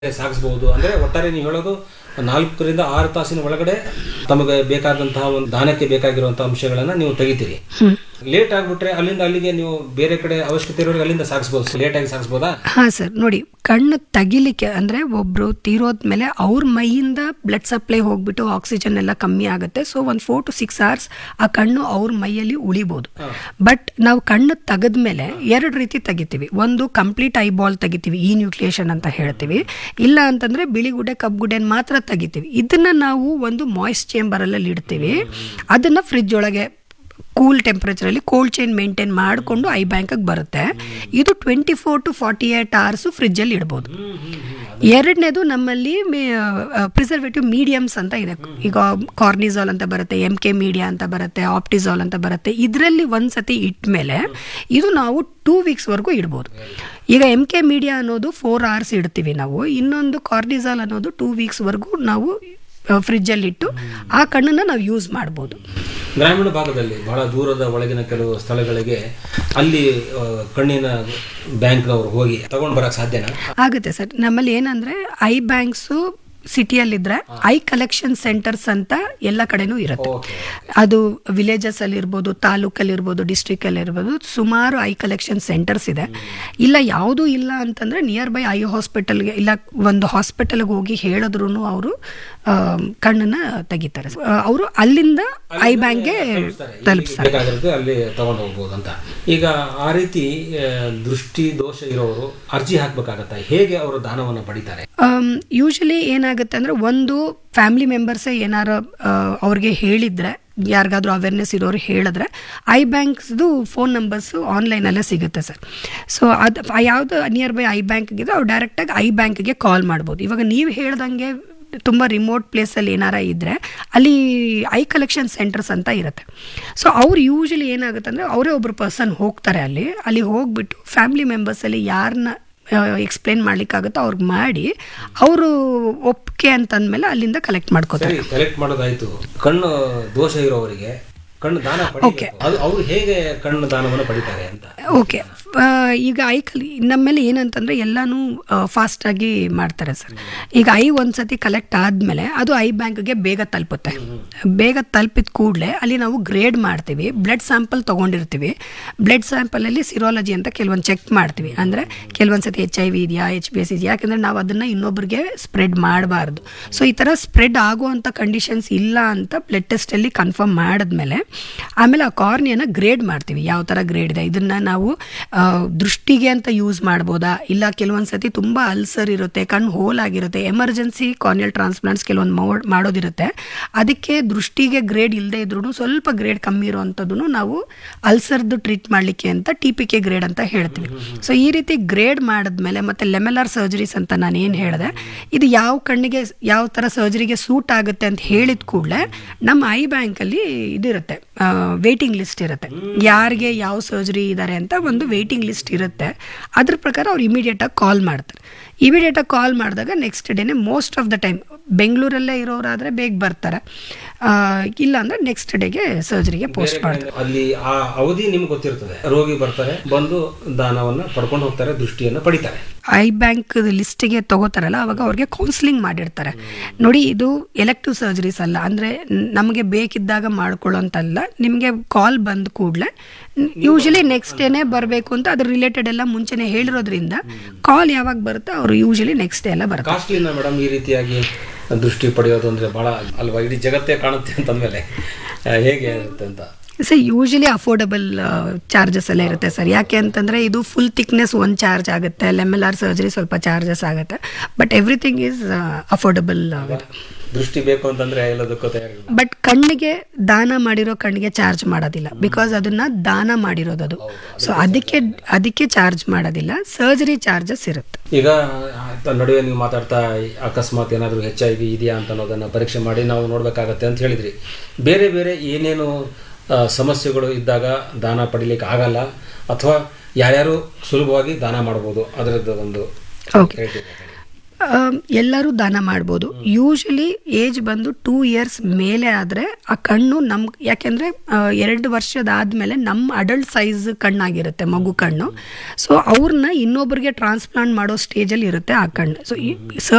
ಸಾಗಿಸಬಹುದು ಅಂದ್ರೆ ಒಟ್ಟಾರೆ ನೀವು ಹೇಳೋದು ನಾಲ್ಕರಿಂದ ಆರು ತಾಸಿನ ಒಳಗಡೆ ತಮಗೆ ಬೇಕಾದಂತಹ ಒಂದು ದಾನಕ್ಕೆ ಬೇಕಾಗಿರುವಂತಹ ಅಂಶಗಳನ್ನ ನೀವು ತೆಗಿತೀರಿ ಲೇಟ್ ಆಗ್ಬಿಟ್ರೆ ಅಲ್ಲಿಂದ ಅಲ್ಲಿಗೆ ನೀವು ಬೇರೆ ಕಡೆ ಅವಶ್ಯಕತೆ ಇರೋರಿಗೆ ಅಲ್ಲಿಂದ ಸಾಗಿಸ್ಬೋದು ಲೇಟ್ ಆಗಿ ಸಾಗಿಸ್ಬೋದಾ ಹಾ ಸರ್ ನೋಡಿ ಕಣ್ಣು ತೆಗಿಲಿಕ್ಕೆ ಅಂದ್ರೆ ಒಬ್ರು ತೀರೋದ್ಮೇಲೆ ಅವ್ರ ಮೈಯಿಂದ ಬ್ಲಡ್ ಸಪ್ಲೈ ಹೋಗ್ಬಿಟ್ಟು ಆಕ್ಸಿಜನ್ ಎಲ್ಲ ಕಮ್ಮಿ ಆಗುತ್ತೆ ಸೊ ಒಂದು ಫೋರ್ ಟು ಸಿಕ್ಸ್ ಅವರ್ಸ್ ಆ ಕಣ್ಣು ಅವ್ರ ಮೈಯಲ್ಲಿ ಉಳಿಬೋದು ಬಟ್ ನಾವು ಕಣ್ಣು ತೆಗೆದ್ಮೇಲೆ ಎರಡು ರೀತಿ ತೆಗಿತೀವಿ ಒಂದು ಕಂಪ್ಲೀಟ್ ಐ ಬಾಲ್ ತೆಗಿತೀವಿ ಈ ನ್ಯೂಕ್ಲಿಯೇಷನ್ ಅಂತ ಹೇಳ್ತೀವಿ ಇಲ್ಲ ಅಂತಂದ್ರೆ ಬಿಳಿಗುಡ್ಡೆ ಕಬ್ಬುಗುಡ್ಡೆನ ಮಾತ್ರ ತೆಗಿತೀವಿ ಇದನ್ನ ನಾವು ಒಂದು ಮಾಯ್ಸ್ಟ್ ಚೇಂಬರ್ ಅಲ್ಲಿ ಇಡ್ತೀವಿ ಅದನ್ನ ಫ್ರಿಜ್ ಒಳಗೆ ಕೂಲ್ ಟೆಂಪ್ರೇಚರಲ್ಲಿ ಕೋಲ್ಡ್ ಚೈನ್ ಮೇಂಟೈನ್ ಮಾಡಿಕೊಂಡು ಐ ಬ್ಯಾಂಕಿಗೆ ಬರುತ್ತೆ ಇದು twenty four to forty eight hours ಫ್ರಿಜ್ಜಲ್ಲಿ ಇಡ್ಬೋದು ಎರಡನೇದು ನಮ್ಮಲ್ಲಿ ಪ್ರಿಸರ್ವೇಟಿವ್ ಮೀಡಿಯಮ್ಸ್ ಅಂತ ಇದೆ ಈಗ ಕಾರ್ನಿಸಾಲ್ ಅಂತ ಬರುತ್ತೆ ಎಮ್ ಕೆ ಮೀಡಿಯಾ ಅಂತ ಬರುತ್ತೆ ಆಪ್ಟಿಸಾಲ್ ಅಂತ ಬರುತ್ತೆ ಇದರಲ್ಲಿ ಒಂದ್ಸತಿ ಇಟ್ಟ ಮೇಲೆ ಇದು ನಾವು ಟೂ ವೀಕ್ಸ್ವರೆಗೂ ಇಡ್ಬೋದು ಈಗ ಎಮ್ ಕೆ ಮೀಡಿಯಾ ಅನ್ನೋದು ಫೋರ್ ಅವರ್ಸ್ ಇಡ್ತೀವಿ ನಾವು ಇನ್ನೊಂದು ಕಾರ್ನಿಸಾಲ್ ಅನ್ನೋದು ಟೂ ವೀಕ್ಸ್ವರೆಗೂ ನಾವು ಫ್ರಿಜ್ಜಲ್ಲಿ ಇಟ್ಟು ಆ ಕಣ್ಣನ್ನು ನಾವು ಯೂಸ್ ಮಾಡ್ಬೋದು ಗ್ರಾಮೀಣ ಭಾಗದಲ್ಲಿ ಬಹಳ ದೂರದ ಒಳಗಿನ ಕೆಲವು ಸ್ಥಳಗಳಿಗೆ ಅಲ್ಲಿ ಆ, ಕಣ್ಣಿನ ಬ್ಯಾಂಕ್ನವರು ಹೋಗಿ ತಗೊಂಡ್ ಬರಕ್ ಸಾಧ್ಯನಾ ಆಗುತ್ತೆ ಸರ್ ನಮ್ಮಲ್ಲಿ ಏನಂದ್ರೆ ಐ ಬ್ಯಾಂಕ್ಸು ಸಿಟಿಯಲ್ಲಿದ್ರೆ ಐ ಕಲೆಕ್ಷನ್ ಸೆಂಟರ್ಸ್ ಅಂತ ಎಲ್ಲ ಕಡೆನೂ ಇರುತ್ತೆ ಓಕೆ ಅದು ವಿಲೇಜಸ್ ಅಲ್ಲಿ ಇರ್ಬೋದು ತಾಲೂಕಲ್ಲಿ ಇರ್ಬೋದು ಡಿಸ್ಟ್ರಿಕ್ಟ್ ಅಲ್ಲಿ ಇರ್ಬೋದು ಸುಮಾರು ಐ ಕಲೆಕ್ಷನ್ ಸೆಂಟರ್ಸ್ ಇದೆ ಇಲ್ಲ ಯಾವುದೂ ಇಲ್ಲ ಅಂತಂದ್ರೆ ನಿಯರ್ ಬೈ ಐ ಹಾಸ್ಪಿಟಲ್ಗೆ ಇಲ್ಲ ಒಂದು ಹಾಸ್ಪಿಟಲ್ಗೆ ಹೋಗಿ ಹೇಳಿದ್ರು ಅವರು ಕಣ್ಣನ್ನ ತೆಗಿತಾರೆ ಅವರು ಅಲ್ಲಿಂದ ಐ ಬ್ಯಾಂಕ್ಗೆ ತಲುಪಿಸ್ತಾರೆ ಬೇಕಾಗಿರುತ್ತೆ ಅಲ್ಲಿ ತಗೊಂಡು ಹೋಗ್ಬೋದು ಅಂತ ಈಗ ಆ ರೀತಿ ಆ, ದೃಷ್ಟಿ ದೋಷ ಇರೋರು ಅರ್ಜಿ ಹಾಕ್ಬೇಕಾಗತ್ತಾ ಹೇಗೆ ಅವರು ದಾನವನ್ನು ಪಡಿತಾರೆ ಯೂಶಲಿ ಏನಾಗುತ್ತೆ ಅಂದ್ರೆ ಒಂದು ಫ್ಯಾಮಿಲಿ ಮೆಂಬರ್ಸೇ ಏನಾರ ಆ, ಅವ್ರಿಗೆ ಹೇಳಿದ್ರೆ ಯಾರಿಗಾದ್ರೂ ಅವೇರ್ನೆಸ್ ಇರೋರು ಹೇಳಿದ್ರೆ ಐ ಬ್ಯಾಂಕ್ಸ್ದು ಫೋನ್ ನಂಬರ್ಸು ಆನ್ಲೈನಲ್ಲೇ ಸಿಗುತ್ತೆ ಸರ್ ಸೊ ಅದು ಯಾವುದು ನಿಯರ್ ಬೈ ಐ ಬ್ಯಾಂಕ್ಗಿದೆ ಅವ್ರು ಡೈರೆಕ್ಟಾಗಿ ಐ ಬ್ಯಾಂಕ್ಗೆ ಕಾಲ್ ಮಾಡ್ಬೋದು ಇವಾಗ ನೀವು ಹೇಳ್ದಂಗೆ ತುಂಬ ರಿಮೋಟ್ ಪ್ಲೇಸಲ್ಲಿ ಏನಾರ ಇದ್ದರೆ ಅಲ್ಲಿ ಐ ಕಲೆಕ್ಷನ್ ಸೆಂಟರ್ಸ್ ಅಂತ ಇರುತ್ತೆ ಸೊ ಅವ್ರು ಯೂಶಲಿ ಏನಾಗುತ್ತೆ ಅಂದರೆ ಅವರೇ ಒಬ್ಬರು ಪರ್ಸನ್ ಹೋಗ್ತಾರೆ ಅಲ್ಲಿ ಅಲ್ಲಿ ಹೋಗ್ಬಿಟ್ಟು ಫ್ಯಾಮಿಲಿ ಮೆಂಬರ್ಸಲ್ಲಿ ಯಾರನ್ನ ಎಕ್ಸ್ಪ್ಲೇನ್ ಮಾಡ್ಲಿಕ್ಕಾಗುತ್ತೋ ಅವ್ರಿಗೆ ಮಾಡಿ ಅವರು ಒಪ್ಪಿಗೆ ಅಂತಂದ್ಮೇಲೆ ಅಲ್ಲಿಂದ ಕಲೆಕ್ಟ್ ಮಾಡ್ಕೋತಾರೆ ಸರಿ ಕಲೆಕ್ಟ್ ಮಾಡೋದಾಯ್ತು ಕಣ್ಣು ದೋಷ ಇರೋವರಿಗೆ ಕಣ್ಣು ದಾನ ಪಡಿಬೇಕು ಅದು ಅವ್ರು ಹೇಗೆ ಕಣ್ಣು ದಾನವನ್ನು ಪಡಿತಾರೆ ಅಂತ ಓಕೆ ಈಗ ಐ ಕಲಿ ನಮ್ಮೇಲೆ ಏನಂತಂದ್ರೆ ಎಲ್ಲಾನು ಫಾಸ್ಟಾಗಿ ಮಾಡ್ತಾರೆ ಸರ್ ಈಗ ಐ ಒಂದ್ಸತಿ ಕಲೆಕ್ಟ್ ಆದಮೇಲೆ ಅದು ಐ ಬ್ಯಾಂಕ್ಗೆ ಬೇಗ ತಲುಪುತ್ತೆ ಬೇಗ ತಲುಪಿದ ಕೂಡಲೇ ಅಲ್ಲಿ ನಾವು ಗ್ರೇಡ್ ಮಾಡ್ತೀವಿ ಬ್ಲಡ್ ಸ್ಯಾಂಪಲ್ ತೊಗೊಂಡಿರ್ತೀವಿ ಬ್ಲಡ್ ಸ್ಯಾಂಪಲಲ್ಲಿ ಸಿರೋಲಜಿ ಅಂತ ಕೆಲವೊಂದು ಚೆಕ್ ಮಾಡ್ತೀವಿ ಅಂದರೆ ಕೆಲವೊಂದು ಸತಿ ಎಚ್ ಐ ವಿ ಇದೆಯಾ ಎಚ್ ಬಿ ಎಸ್ ಇದೆಯಾ ಯಾಕಂದರೆ ನಾವು ಅದನ್ನು ಇನ್ನೊಬ್ರಿಗೆ ಸ್ಪ್ರೆಡ್ ಮಾಡಬಾರ್ದು ಸೊ ಈ ಥರ ಸ್ಪ್ರೆಡ್ ಆಗುವಂಥ ಕಂಡೀಷನ್ಸ್ ಇಲ್ಲ ಅಂತ ಬ್ಲಡ್ ಟೆಸ್ಟಲ್ಲಿ ಕನ್ಫರ್ಮ್ ಮಾಡಿದ್ಮೇಲೆ ಆಮೇಲೆ ಆ ಕಾರ್ನಿಯನ್ನ ಗ್ರೇಡ್ ಮಾಡ್ತೀವಿ ಯಾವ ಥರ ಗ್ರೇಡ್ ಇದೆ ಇದನ್ನು ನಾವು ಆ, ದೃಷ್ಟಿಗೆ ಅಂತ ಯೂಸ್ ಮಾಡ್ಬೋದಾ ಇಲ್ಲ ಕೆಲವೊಂದು ಸತಿ ತುಂಬ ಅಲ್ಸರ್ ಇರುತ್ತೆ ಕಣ್ಣು ಹೋಲ್ ಆಗಿರುತ್ತೆ ಎಮರ್ಜೆನ್ಸಿ ಕಾರ್ನಿಯಲ್ ಟ್ರಾನ್ಸ್ಪ್ಲಾಂಟ್ಸ್ ಕೆಲವೊಂದು ಮೋ- ಮಾಡೋದಿರುತ್ತೆ ಅದಕ್ಕೆ ದೃಷ್ಟಿಗೆ ಗ್ರೇಡ್ ಇಲ್ಲದೆ ಇದ್ರೂ ಸ್ವಲ್ಪ ಗ್ರೇಡ್ ಕಮ್ಮಿ ಇರುವಂಥದ್ದು ನಾವು ಅಲ್ಸರ್ದು ಟ್ರೀಟ್ ಮಾಡಲಿಕ್ಕೆ ಅಂತ ಟಿ ಪಿ ಕೆ ಗ್ರೇಡ್ ಅಂತ ಹೇಳ್ತೀವಿ ಸೊ ಈ ರೀತಿ ಗ್ರೇಡ್ ಮಾಡಿದ್ಮೇಲೆ ಮತ್ತೆ ಲೆಮೆಲಾರ್ ಸರ್ಜರೀಸ್ ಅಂತ ನಾನು ಏನು ಹೇಳಿದೆ ಇದು ಯಾವ ಕಣ್ಣಿಗೆ ಯಾವ ಥರ ಸರ್ಜರಿಗೆ ಸೂಟ್ ಆಗುತ್ತೆ ಅಂತ ಹೇಳಿದ ಕೂಡಲೇ ನಮ್ಮ ಐ ಬ್ಯಾಂಕಲ್ಲಿ ಇದಿರುತ್ತೆ ವೇಟಿಂಗ್ ಲಿಸ್ಟ್ ಇರುತ್ತೆ ಯಾರಿಗೆ ಯಾವ ಸರ್ಜರಿ ಇದ್ದಾರೆ ಅಂತ ಒಂದು ವೇಟಿಂಗ್ ಲಿಸ್ಟ್ ಇರುತ್ತೆ ಅದ್ರ ಪ್ರಕಾರ ಅವ್ರು ಇಮಿಡಿಯೇಟಾಗಿ ಕಾಲ್ ಮಾಡ್ತಾರೆ ಇಮಿಡಿಯೇಟಾಗಿ ಕಾಲ್ ಮಾಡಿದಾಗ ನೆಕ್ಸ್ಟ್ ಡೇನೆ ಮೋಸ್ಟ್ ಆಫ್ ದ ಟೈಮ್ ಬೆಂಗಳೂರಲ್ಲೇ ಇರೋರಾದರೆ ಬೇಗ ಬರ್ತಾರೆ ಆ, ಇಲ್ಲ ಅಂದರೆ ನೆಕ್ಸ್ಟ್ ಡೇಗೆ ಸರ್ಜರಿಗೆ ಪೋಸ್ಟ್ ಮಾಡ್ತಾರೆ ಅಲ್ಲಿ ಆ ಅವಧಿ ನಿಮ್ಗೆ ಗೊತ್ತಿರ್ತದೆ ರೋಗಿ ಬರ್ತಾರೆ ಬಂದು ದಾನವನ್ನ ಪಡ್ಕೊಂಡು ಹೋಗ್ತಾರೆ ದೃಷ್ಟಿಯನ್ನ ಪಡಿತಾರೆ ಐ ಬ್ಯಾಂಕ್ ಲಿಸ್ಟಿಗೆ ತಗೋತಾರಲ್ಲ ಅವಾಗ ಅವ್ರಿಗೆ ಕೌನ್ಸಿಲಿಂಗ್ ಮಾಡಿರ್ತಾರೆ ನೋಡಿ ಇದು ಎಲೆಕ್ಟಿವ್ ಸರ್ಜರೀಸ್ ಅಲ್ಲ ಅಂದರೆ ನಮಗೆ ಬೇಕಿದ್ದಾಗ ಮಾಡ್ಕೊಳ್ಳೋಂತಲ್ಲ ನಿಮಗೆ ಕಾಲ್ ಬಂದ ಕೂಡಲೇ ಯೂಶಲಿ ನೆಕ್ಸ್ಟ್ ಡೇನೇ ಬರಬೇಕು ಅಂತ ಅದ್ರ ರಿಲೇಟೆಡ್ ಎಲ್ಲ ಮುಂಚೆನೆ ಹೇಳಿರೋದ್ರಿಂದ ಕಾಲ್ ಯಾವಾಗ ಬರುತ್ತೋ ಅವರು ಯೂಶಲಿ ನೆಕ್ಸ್ಟ್ ಡೇ ಎಲ್ಲ ಬರ್ತಾರೆ ಕಾಸ್ಟ್ಲಿನ ಮೇಡಮ್ ಈ ರೀತಿಯಾಗಿ ದೃಷ್ಟಿ ಪಡೆಯೋದು ಅಂದ್ರೆ ಬಹಳ ಅಲ್ವಾ ಇಡೀ ಜಗತ್ತೇ ಕಾಣುತ್ತೆ ಅಂತಂದ್ಮೇಲೆ ಆ, ಹೇಗೆ ಇರುತ್ತೆ ಅಂತ ಸರ್ ಯೂಶಲಿ ಅಫೋರ್ಡಬಲ್ ಚಾರ್ಜಸ್ ಎಲ್ಲ ಇರುತ್ತೆ ಸರ್ ಯಾಕೆ ಅಂತಂದರೆ ಇದು ಫುಲ್ ಥಿಕ್ನೆಸ್ ಒಂದು ಚಾರ್ಜ್ ಆಗುತ್ತೆ ಲೆಮೆಲ್ ಆರ್ ಸರ್ಜರಿ ಸ್ವಲ್ಪ ಚಾರ್ಜಸ್ ಆಗುತ್ತೆ ಬಟ್ ಎವ್ರಿಥಿಂಗ್ ಈಸ್ ಅಫೋರ್ಡಬಲ್ ದೃಷ್ಟಿ ಬೇಕು ಅಂತಂದ್ರೆ ಎಲ್ಲದಕ್ಕೂ ತಯಾರಿ ಬಟ್ ಕಣ್ಣಿಗೆ ದಾನ ಮಾಡಿರೋ ಕಣ್ಣಿಗೆ ಚಾರ್ಜ್ ಮಾಡೋದಿಲ್ಲ ಬಿಕಾಸ್ ಅದನ್ನ ದಾನ ಮಾಡಿರೋದು ಅದು ಸೊ ಅದಕ್ಕೆ ಅದಕ್ಕೆ ಚಾರ್ಜ್ ಮಾಡೋದಿಲ್ಲ ಸರ್ಜರಿ ಚಾರ್ಜಸ್ ಇರುತ್ತೆ ಈಗ ಆ, ನಡುವೆ ನೀವು ಮಾತಾಡ್ತಾ ಅಕಸ್ಮಾತ್ ಏನಾದರೂ ಹೆಚ್ ಐ ವಿ ಇದೆಯಾ ಅಂತ ಅನ್ನೋದನ್ನ ಪರೀಕ್ಷೆ ಮಾಡಿ ನಾವು ನೋಡ್ಬೇಕಾಗತ್ತೆ ಅಂತ ಹೇಳಿದ್ರಿ ಬೇರೆ ಬೇರೆ ಏನೇನು ಆ, ಸಮಸ್ಯೆಗಳು ಇದ್ದಾಗ ದಾನ ಪಡಿಲಿಕ್ಕೆ ಆಗಲ್ಲ ಅಥವಾ ಯಾರ್ಯಾರು ಸುಲಭವಾಗಿ ದಾನ ಮಾಡ್ಬೋದು ಅದರದ್ದು ಒಂದು Okay. ಹೇಳ್ತೀವಿ. ಆಮ್, ಎಲ್ಲರೂ ದಾನ ಮಾಡ್ಬೋದು ಯೂಶಲಿ ಏಜ್ ಬಂದು ಟೂ ಇಯರ್ಸ್ ಮೇಲೆ ಆದರೆ ಆ ಕಣ್ಣು ನಮ್ ಯಾಕೆಂದರೆ ಎರಡು ವರ್ಷದಾದ್ಮೇಲೆ ನಮ್ಮ ಅಡಲ್ಟ್ ಸೈಜ್ ಕಣ್ಣಾಗಿರುತ್ತೆ ಮಗು ಕಣ್ಣು ಸೊ ಅವ್ರನ್ನ ಇನ್ನೊಬ್ರಿಗೆ ಟ್ರಾನ್ಸ್ಪ್ಲಾಂಟ್ ಮಾಡೋ ಸ್ಟೇಜಲ್ಲಿ ಇರುತ್ತೆ ಆ ಕಣ್ಣು ಸೊ